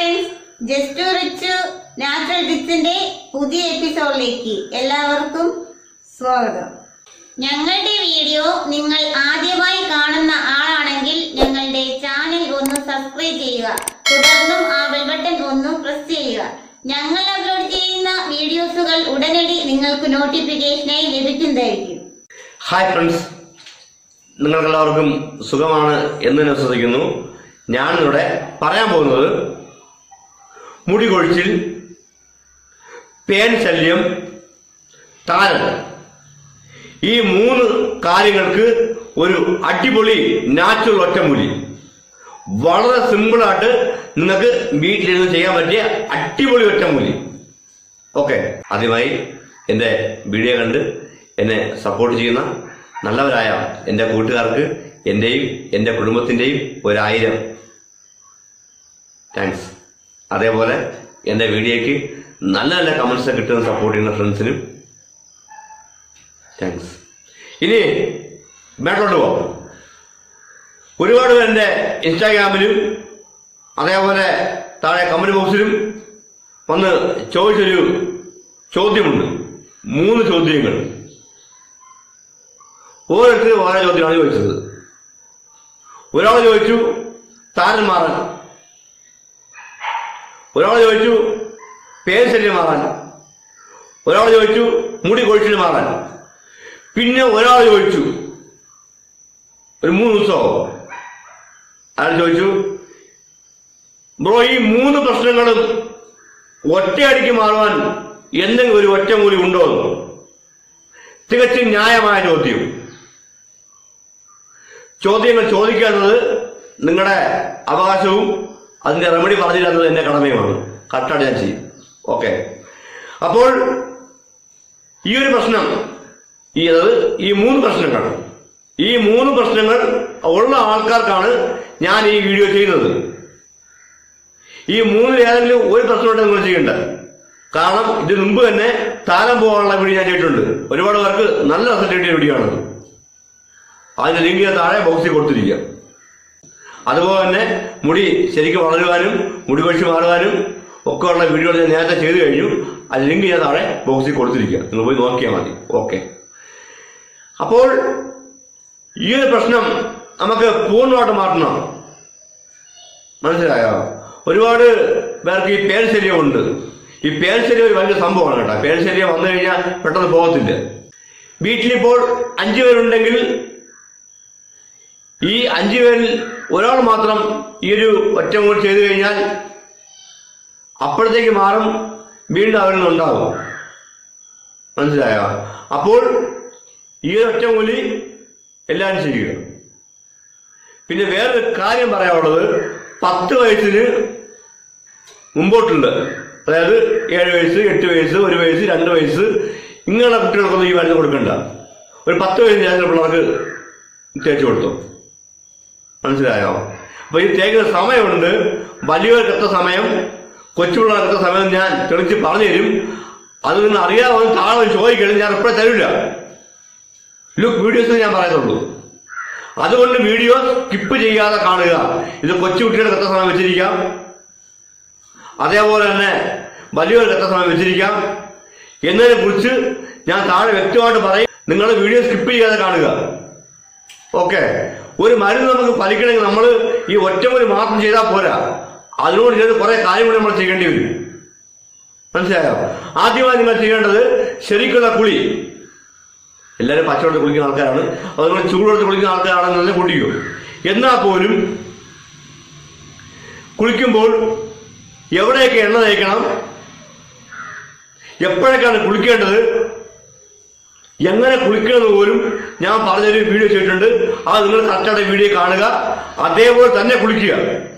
Friends just rich natural ടിപ്സിന്റെ പുതിയ എപ്പിസോഡിലേക്ക് എല്ലാവർക്കും സ്വാഗതം ഞങ്ങളുടെ വീഡിയോ നിങ്ങൾ ആദ്യമായി കാണുന്ന ആളാണെങ്കിൽ ഞങ്ങളുടെ ചാനൽ ഒന്ന് സബ്സ്ക്രൈബ് ചെയ്യുക തുടർന്നും ആ ബെൽ ബട്ടൺ ഒന്ന് പ്രസ് ചെയ്യുക ഞങ്ങൾ അപ്ലോഡ് ചെയ്യുന്ന വീഡിയോസുകൾ ഉടനടി നിങ്ങൾക്ക് നോട്ടിഫിക്കേഷനായി ലഭിക്കുന്നതായിരിക്കും ഹായ് ഫ്രണ്ട്സ് നിങ്ങൾക്കെല്ലാവർക്കും സുഖമാണ് എന്ന് ഞാൻ വിശ്വസിക്കുന്നു ഞാനിവിടെ പറയാൻ പോകുന്നത് മുടി കൊഴിച്ചിൽ പേൻ ശല്യം താരൻ ഈ മൂന്ന് കാര്യങ്ങൾക്ക് ഒരു അടിപൊളി നാച്ചുറൽ ഒറ്റമൂലി വളരെ സിമ്പിളായിട്ട് നിങ്ങൾക്ക് വീട്ടിലിരുന്ന് ചെയ്യാൻ പറ്റിയ അടിപൊളി ഒറ്റമൂലി ഓക്കെ ആദ്യമായി എൻ്റെ വീഡിയോ കണ്ട് എന്നെ സപ്പോർട്ട് ചെയ്യുന്ന നല്ലവരായ എൻ്റെ കൂട്ടുകാർക്ക് എൻ്റെയും എൻ്റെ കുടുംബത്തിൻ്റെയും ഒരായിരം താങ്ക്സ് അതേപോലെ എൻ്റെ വീഡിയോയ്ക്ക് നല്ല നല്ല കമൻസ് കിട്ടുന്ന സപ്പോർട്ട് ചെയ്യുന്ന ഫ്രണ്ട്സിനും താങ്ക്സ് ഇനി മേട്ടോട്ട് പോകാം ഒരുപാട് പേര് എൻ്റെ ഇൻസ്റ്റാഗ്രാമിലും അതേപോലെ താഴെ കമന്റ് ബോക്സിലും വന്ന് ചോദിച്ചൊരു ചോദ്യമുണ്ട് മൂന്ന് ചോദ്യങ്ങൾ ഓരോരുത്തരും ഓരോ ചോദ്യമാണ് ചോദിച്ചത് ഒരാൾ ചോദിച്ചു താരൻ മാറാൻ ഒരാൾ ചോദിച്ചു പേര് ശല്യം മാറാൻ ഒരാൾ ചോദിച്ചു മുടി കൊഴിച്ചിൽ മാറാൻ പിന്നെ ഒരാൾ ചോദിച്ചു ഒരു മൂന്ന് ദിവസമോ അയാൾ ചോദിച്ചു ബ്രോ ഈ മൂന്ന് പ്രശ്നങ്ങളും ഒറ്റയടിക്ക് മാറുവാൻ എന്തെങ്കിലും ഒരു ഒറ്റമൂലി ഉണ്ടോ എന്ന്? തികച്ചും ന്യായമായ ചോദ്യം ചോദ്യങ്ങൾ ചോദിക്കാത്തത് നിങ്ങളുടെ അവകാശവും അതിന്റെ റെമഡി പറഞ്ഞു തരുന്നത് എന്റെ കടമയുമാണ് കറക്റ്റായിട്ട് ഞാൻ ചെയ്യും ഓക്കെ അപ്പോൾ ഈ ഒരു പ്രശ്നം ഈ അതായത് ഈ മൂന്ന് പ്രശ്നങ്ങൾ ഈ മൂന്ന് പ്രശ്നങ്ങൾ ഉള്ള ആൾക്കാർക്കാണ് ഞാൻ ഈ വീഡിയോ ചെയ്യുന്നത് ഈ മൂന്നിൽ ഏതെങ്കിലും ഒരു പ്രശ്നമായിട്ട് നിങ്ങൾ ചെയ്യേണ്ടത് കാരണം ഇതിനു മുമ്പ് തന്നെ താരം പോകാനുള്ള വീഡിയോ ഞാൻ ചെയ്തിട്ടുണ്ട് ഒരുപാട് പേർക്ക് നല്ല റിസൾട്ട് കിട്ടിയ വീഡിയോ ആണ് അതിന്റെ ലിങ്ക് ഞാൻ താഴെ ബോക്സിൽ കൊടുത്തിരിക്കുക അതുപോലെ തന്നെ മുടി ശരിക്കും വളരുവാനും മുടി കൊഴിച്ച് മാറുവാനും ഒക്കെ ഉള്ള വീഡിയോകൾ ഞാൻ നേരത്തെ ചെയ്തു കഴിഞ്ഞു ആ ലിങ്ക് ഞാൻ താഴെ ബോക്സിൽ കൊടുത്തിരിക്കുക നിങ്ങൾ പോയി നോക്കിയാൽ മതി ഓക്കെ അപ്പോൾ ഈ ഒരു പ്രശ്നം നമുക്ക് പൂർണ്ണമായിട്ട് മാറ്റണം മനസ്സിലായോ ഒരുപാട് പേർക്ക് ഈ പേര് ശല്യമുണ്ട് ഈ പേര് ശല്യം ഒരു വലിയ സംഭവമാണ് കേട്ടോ പേര് ശല്യം വന്നു കഴിഞ്ഞാൽ പെട്ടെന്ന് പോകത്തില്ല വീട്ടിലിപ്പോൾ അഞ്ചു പേരുണ്ടെങ്കിൽ ഈ അഞ്ചു പേരിൽ ഒരാൾ മാത്രം ഈ ഒരു ഒറ്റമൂലി ചെയ്തു കഴിഞ്ഞാൽ അപ്പോഴത്തേക്ക് മാറും വീണ്ടും അവരിൽ നിന്നുണ്ടാകും മനസ്സിലായോ അപ്പോൾ ഈ ഒരു ഒറ്റമൂലി എല്ലാവരും ചെയ്യുക പിന്നെ വേറൊരു കാര്യം പറയാനുള്ളത് പത്ത് വയസ്സിന് മുമ്പോട്ടുണ്ട് അതായത് ഏഴ് വയസ്സ് എട്ട് വയസ്സ് ഒരു വയസ്സ് രണ്ട് വയസ്സ് ഇങ്ങനെയുള്ള കുട്ടികൾക്കൊന്നും ഈ മരുന്ന് കൊടുക്കണ്ട ഒരു പത്ത് വയസ്സ് ഞാൻ പിള്ളേർക്ക് തേച്ച് കൊടുത്തു മനസ്സിലായോ അപ്പൊ ഈ തേക്കുന്ന സമയമുണ്ട് വലിയവർക്ക് എത്ര സമയം കൊച്ചു പിള്ളേർക്ക് എത്ര സമയം ഞാൻ തെളിച്ച് പറഞ്ഞു തരും അത് നിങ്ങൾ അറിയാതെ താഴെ ചോദിക്കണം ഞാൻ എപ്പോഴും തരില്ല ലുക്ക് വീഡിയോസ് ഞാൻ പറയുന്നുള്ളൂ അതുകൊണ്ട് വീഡിയോ സ്കിപ്പ് ചെയ്യാതെ കാണുക ഇത് കൊച്ചുകുട്ടികളുടെ എത്ര സമയം വെച്ചിരിക്കാം അതേപോലെ തന്നെ വലിയവർക്ക് എത്ര സമയം വെച്ചിരിക്കാം എന്നതിനെ കുറിച്ച് ഞാൻ താഴെ വ്യക്തമായിട്ട് പറയും നിങ്ങൾ വീഡിയോ സ്കിപ്പ് ചെയ്യാതെ കാണുക ഓക്കെ ഒരു മരുന്ന് നമുക്ക് ഫലിക്കണമെങ്കിൽ നമ്മൾ ഈ ഒറ്റമൂലി മാത്രം ചെയ്താൽ പോരാ അതിനോട് ചേർത്ത് കുറെ കാര്യങ്ങൾ നമ്മൾ ചെയ്യേണ്ടി വരും മനസ്സിലായോ ആദ്യമായി നിങ്ങൾ ചെയ്യേണ്ടത് ശരിക്കുള്ള കുളി എല്ലാവരും പച്ചവെള്ളത്തിൽ കുളിക്കുന്ന ആൾക്കാരാണ് അതുപോലെ ചൂടുവെള്ളത്തിൽ കുളിക്കുന്ന ആൾക്കാരാണെന്ന് തന്നെ കുടിക്കും എന്നാൽ പോലും കുളിക്കുമ്പോൾ എവിടെയൊക്കെ എണ്ണ തേക്കണം എപ്പോഴൊക്കെയാണ് കുളിക്കേണ്ടത് എങ്ങനെ കുളിക്കണമെന്ന് പോലും ഞാൻ പറഞ്ഞൊരു വീഡിയോ ചെയ്തിട്ടുണ്ട് അത് നിങ്ങൾ കറക്റ്റായിട്ട് വീഡിയോ കാണുക അതേപോലെ തന്നെ കുളിക്കുക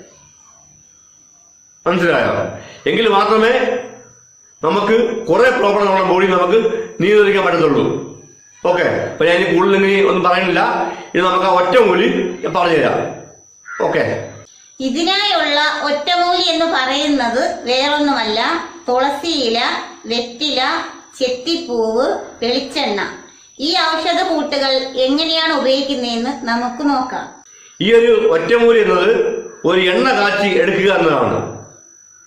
മനസ്സിലായോ എങ്കിൽ മാത്രമേ നമുക്ക് കുറെ പ്രോബ്ലം നമ്മുടെ ബോഡി നമുക്ക് നിയന്ത്രിക്കാൻ പറ്റത്തുള്ളൂ ഓക്കെ അപ്പൊ ഞാൻ ഇനി കൂടുതൽ ഇനി ഒന്നും പറയുന്നില്ല ഇത് നമുക്ക് ആ ഒറ്റ മൂലി ഞാൻ പറഞ്ഞുതരാം ഓക്കെ ഇതിനായുള്ള ഒറ്റമൂലി എന്ന് പറയുന്നത് വേറൊന്നുമല്ല തുളസിയില വെറ്റില ചെത്തിപ്പൂവ് വെളിച്ചെണ്ണ ഈ ഔഷധ കൂട്ടുകൾ എങ്ങനെയാണ് ഉപയോഗിക്കുന്നതെന്ന് നമുക്ക് നോക്കാം ഈ ഒരു ഒറ്റമൂലി എന്നത് ഒരു എണ്ണ കാച്ചി എടുക്കുക എന്നതാണ്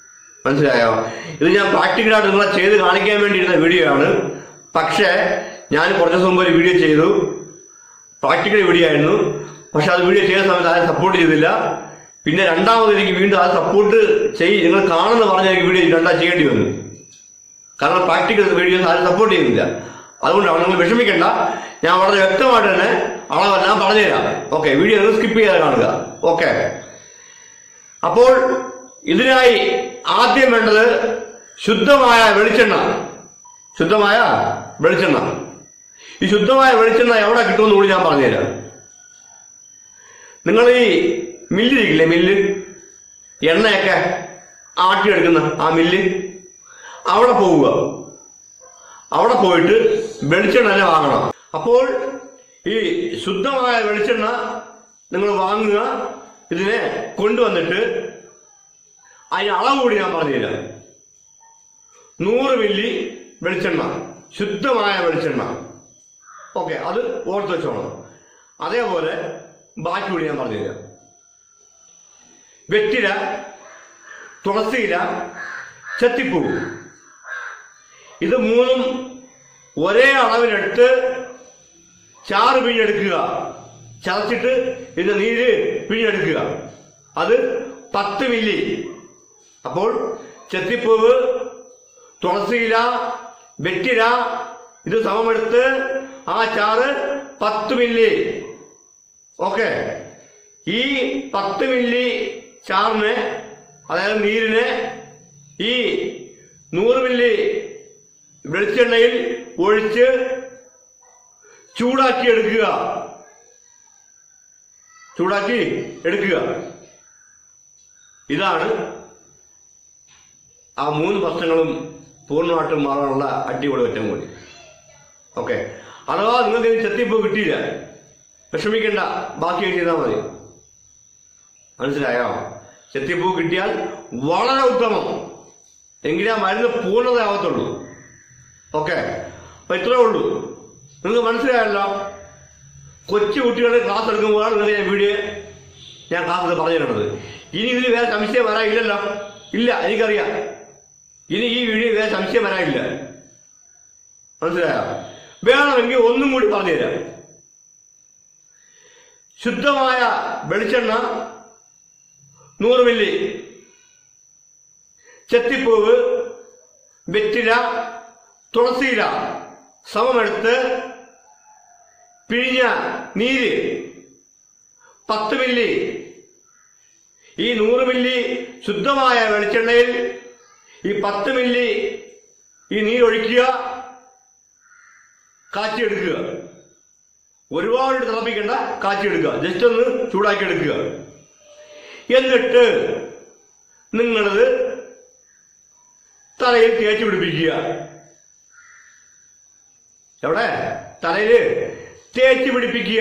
മനസ്സിലായോ ഇത് ഞാൻ പ്രാക്ടിക്കലായിട്ട് നിങ്ങളെ ചെയ്ത് കാണിക്കാൻ വേണ്ടിയിരുന്ന വീഡിയോ ആണ് പക്ഷേ ഞാൻ കുറച്ച് ദിവസം മുമ്പ് ഒരു വീഡിയോ ചെയ്തു പ്രാക്ടിക്കൽ വീഡിയോ ആയിരുന്നു പക്ഷെ അത് വീഡിയോ ചെയ്യുന്ന സമയത്ത് ആരും സപ്പോർട്ട് ചെയ്തില്ല പിന്നെ രണ്ടാമത് എനിക്ക് വീണ്ടും ആ സപ്പോർട്ട് ചെയ് നിങ്ങൾ കാണുന്ന പറഞ്ഞ എനിക്ക് വീഡിയോ രണ്ടാം ചെയ്യേണ്ടി വന്നു കാരണം പ്രാക്ടിക്കൽ വീഡിയോസ് ആരും സപ്പോർട്ട് ചെയ്യുന്നില്ല അതുകൊണ്ടാണ് നിങ്ങൾ വിഷമിക്കേണ്ട ഞാൻ വളരെ വ്യക്തമായിട്ട് തന്നെ അളവെല്ലാം പറഞ്ഞുതരാം ഓക്കെ വീഡിയോ നിങ്ങൾ സ്കിപ്പ് ചെയ്യാതെ കാണുക ഓക്കെ അപ്പോൾ ഇതിനായി ആദ്യം വേണ്ടത് ശുദ്ധമായ വെളിച്ചെണ്ണ ശുദ്ധമായ വെളിച്ചെണ്ണ ഈ ശുദ്ധമായ വെളിച്ചെണ്ണ എവിടെ കിട്ടുമെന്ന് കൂടി ഞാൻ പറഞ്ഞുതരാം നിങ്ങൾ ഈ മില്ലിരിക്കില്ലേ മില്ല് എണ്ണയൊക്കെ ആട്ടിയെടുക്കുന്ന ആ മില്ല് അവിടെ പോവുക അവിടെ പോയിട്ട് വെളിച്ചെണ്ണ തന്നെ വാങ്ങണം അപ്പോൾ ഈ ശുദ്ധമായ വെളിച്ചെണ്ണ നിങ്ങൾ വാങ്ങുക ഇതിനെ കൊണ്ടുവന്നിട്ട് അതിന് അളവ് കൂടി ഞാൻ പറഞ്ഞുതരാം നൂറ് മില്ലി വെളിച്ചെണ്ണ ശുദ്ധമായ വെളിച്ചെണ്ണ ഓക്കെ അത് ഓർത്ത് വെച്ചോണം അതേപോലെ ബാക്കി കൂടി ഞാൻ പറഞ്ഞുതരാം വെറ്റില തുളസിയില ചെത്തിപ്പൂവ് ഇത് മൂന്നും ഒരേ അളവിലെടുത്ത് ചാറ് പിഴിഞ്ഞെടുക്കുക ചതച്ചിട്ട് ഇതിന്റെ നീര് പിഴിഞ്ഞെടുക്കുക അത് പത്ത് മില്ലി അപ്പോൾ ചെത്തിപ്പൂവ് തുളസിയില വെറ്റില ഇത് സമമെടുത്ത് ആ ചാറ് പത്ത് മില്ലി ഓക്കെ ഈ പത്ത് മില്ലി ചാറിന് അതായത് നീരിന് ഈ നൂറ് മില്ലി വെളിച്ചെണ്ണയിൽ ഒഴിച്ച് ചൂടാക്കി എടുക്കുക ചൂടാക്കി എടുക്കുക ഇതാണ് ആ മൂന്ന് പ്രശ്നങ്ങളും പൂർണ്ണമായിട്ടും മാറാനുള്ള അടിപൊളി ഒറ്റം കൂടി ഓക്കെ അഥവാ നിങ്ങൾക്ക് ഇനി ചെത്തിപ്പൂ കിട്ടിയില്ല വിഷമിക്കണ്ട ബാക്കി ചെയ്താൽ മതി മനസ്സിലായോ ചെത്തിപ്പൂ കിട്ടിയാൽ വളരെ ഉത്തമം എങ്കിലേ ആ മരുന്ന് പൂർണ്ണതയാവത്തുള്ളൂ ഓക്കെ അപ്പൊ ഇത്രേ ഉള്ളൂ നിങ്ങൾക്ക് മനസ്സിലായല്ലോ കൊച്ചു കുട്ടികളുടെ ക്ലാസ് എടുക്കുമ്പോഴാണ് നിങ്ങൾക്ക് ഞാൻ വീഡിയോ ഞാൻ ക്ലാസ് പറഞ്ഞു തരുന്നത് ഇനി ഇതിൽ വേറെ സംശയം വരാനില്ലല്ലോ ഇല്ല എനിക്കറിയാം ഇനി ഈ വീഡിയോ വേറെ സംശയം വരാനില്ല മനസ്സിലായോ വേണമെങ്കിൽ ഒന്നും കൂടി പറഞ്ഞുതരാം ശുദ്ധമായ വെളിച്ചെണ്ണ നൂറ് മില്ലി ചെത്തിപ്പൂവ് വെറ്റില തുളസിയില സമമെടുത്ത് പിഴിഞ്ഞ നീര് പത്ത് മില്ലി ഈ നൂറ് മില്ലി ശുദ്ധമായ വെളിച്ചെണ്ണയിൽ ഈ പത്ത് മില്ലി ഈ നീരൊഴിക്കുക കാച്ചിയെടുക്കുക ഒരുപാട് തിളപ്പിക്കണ്ട കാച്ചിയെടുക്കുക ജസ്റ്റ് ഒന്ന് ചൂടാക്കി എടുക്കുക എന്നിട്ട് നിങ്ങളത് തലയിൽ തേച്ച് പിടിപ്പിക്കുക എവിടെ തലയില് തേച്ച് പിടിപ്പിക്കുക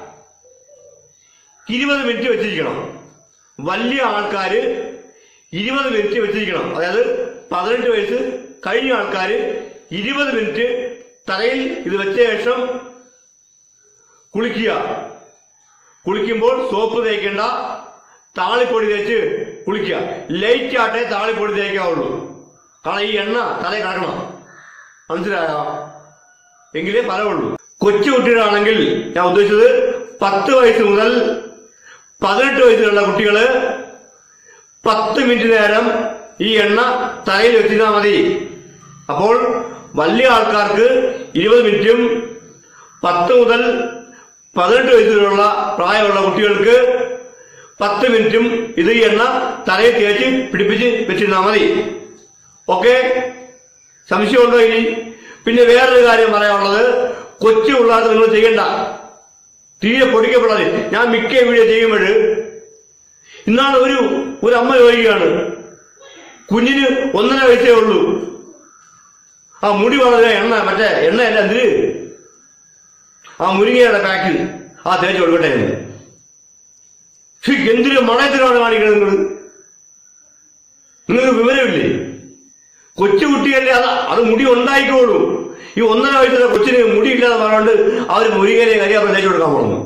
ഇരുപത് മിനിറ്റ് വെച്ചിരിക്കണം വലിയ ആൾക്കാര് ഇരുപത് മിനിറ്റ് വെച്ചിരിക്കണം അതായത് പതിനെട്ട് വയസ്സ് കഴിഞ്ഞ ആൾക്കാര് ഇരുപത് മിനിറ്റ് തലയിൽ ഇത് വെച്ച ശേഷം കുളിക്കുക കുളിക്കുമ്പോൾ സോപ്പ് തേക്കേണ്ട താളിപ്പൊടി തേച്ച് കുളിക്കുക ലൈറ്റ് ആട്ടെ താളിപ്പൊടി തേക്കാവുള്ളൂ കാരണം ഈ എണ്ണ തലയിൽ കിടക്കണം മനസ്സിലായോ എങ്കിലേ ഫലമുള്ളൂ കൊച്ചു കുട്ടികളാണെങ്കിൽ ഞാൻ ഉദ്ദേശിച്ചത് പത്ത് വയസ്സ് മുതൽ പതിനെട്ട് വയസ്സുള്ള കുട്ടികള് പത്ത് മിനിറ്റ് നേരം ഈ എണ്ണ തലയിൽ വെച്ചിരുന്നാൽ മതി അപ്പോൾ വലിയ ആൾക്കാർക്ക് ഇരുപത് മിനിറ്റും പത്ത് മുതൽ പതിനെട്ട് വയസ്സിലുള്ള പ്രായമുള്ള കുട്ടികൾക്ക് പത്ത് മിനിറ്റും ഇത് ഈ എണ്ണ തലയിൽ തേച്ച് പിടിപ്പിച്ച് വെച്ചിരുന്നാൽ മതി ഓക്കെ സംശയമുണ്ടോ ഇനി പിന്നെ വേറൊരു കാര്യം പറയാനുള്ളത് കൊച്ചു പിള്ളേർക്ക് നിങ്ങൾ ചെയ്യണ്ട തീരെ പൊടിക്കപ്പെടാതെ ഞാൻ മിക്ക വീഡിയോ ചെയ്യുമ്പോൾ ഇന്നാണ് ഒരു ഒരു അമ്മ ചോദിക്കുകയാണ് കുഞ്ഞിന് ഒന്നര വയസ്സേ ഉള്ളൂ ആ മുടി വളരെ എണ്ണ മറ്റേ എണ്ണയല്ല എന്തിന് ആ മുരിങ്ങയുടെ പാക്കിൽ ആ തേച്ച് കൊടുക്കട്ടെ എന്ന് ഛി, എന്തിനു മണയത്തിനാണ് കാണിക്കുന്നത് നിങ്ങൾ നിങ്ങൾക്ക് വിവരമില്ലേ കൊച്ചുകുട്ടിയല്ലേ അത് അത് മുടി ഉണ്ടായിക്കോളും ഈ ഒന്നര വയസ്സുള്ള കൊച്ചിന് മുടിയില്ലാതെ പറഞ്ഞുകൊണ്ട് അവർ മുരിങ്ങനെ കരിയാപ്പം തേച്ചു കൊടുക്കാൻ പോകുന്നു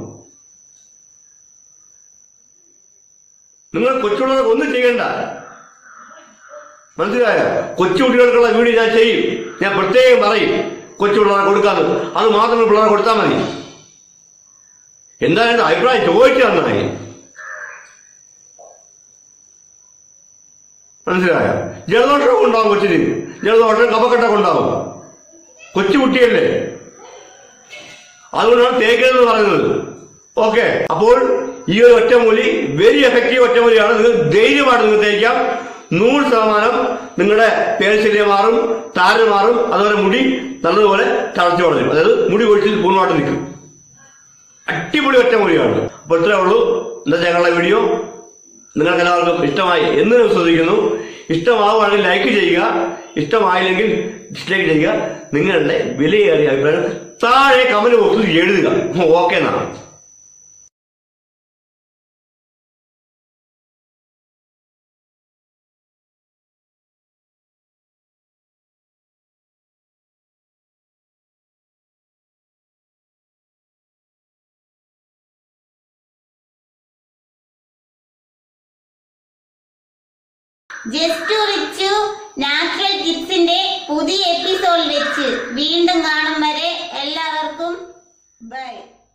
നിങ്ങൾ കൊച്ചുള്ളത് ഒന്നും ചെയ്യണ്ട മനസ്സിലായോ കൊച്ചുകുട്ടികൾക്കുള്ള വീഡിയോ ഞാൻ ചെയ്യും ഞാൻ പ്രത്യേകം പറയും കൊച്ചു പിള്ളേരെ കൊടുക്കാന്ന് അത് മാത്രം പിള്ളേരെ കൊടുത്താൽ മതി എന്തായാലും അഭിപ്രായം ചോദിച്ചു തന്നായി മനസ്സിലായോ ജലദോഷമൊക്കെ ഉണ്ടാവും കൊച്ചിന് ജലദോഷം കഫക്കെട്ടൊക്കെ ഉണ്ടാവും കൊച്ചുകുട്ടിയല്ലേ അതുകൊണ്ടാണ് തേക്കരുതെന്ന് പറയുന്നത് ഓക്കെ അപ്പോൾ ഈ ഒരു ഒറ്റമൂലി വെരി എഫക്റ്റീവ് ഒറ്റമൂലിയാണ് നിങ്ങൾ ധൈര്യമായിട്ട് നിങ്ങൾ തേക്കാം നൂറ് ശതമാനം നിങ്ങളുടെ പേരശല്യം മാറും താരൻ മാറും അതുപോലെ മുടി നല്ലതുപോലെ തളച്ചു വളരും അതായത് മുടി കൊഴിച്ചിൽ പൂർണ്ണമായിട്ട് നിൽക്കും അടിപൊളി ഒറ്റമൂലിയാണ് അപ്പോൾ ഇത്രേ ഉള്ളൂ ഇന്നത്തെ ഞങ്ങളുടെ വീഡിയോ നിങ്ങൾക്ക് എല്ലാവർക്കും ഇഷ്ടമായി എന്ന് ഞാൻ ശ്രദ്ധിക്കുന്നു ഇഷ്ടമാവുകയാണെങ്കിൽ ലൈക്ക് ചെയ്യുക ഇഷ്ടമായില്ലെങ്കിൽ ഡിസ്ലൈക്ക് ചെയ്യുക നിങ്ങളുടെ വിലയേറിയ അഭിപ്രായം താഴെ കമന്റ് ബോക്സിൽ എഴുതുക ഓക്കെ എന്നാണ് ജസ്റ്റ് റിച്ചു നാച്ചുറൽ ടിപ്സിന്റെ പുതിയ എപ്പിസോഡ് വെച്ച് വീണ്ടും കാണും വരെ എല്ലാവർക്കും ബൈ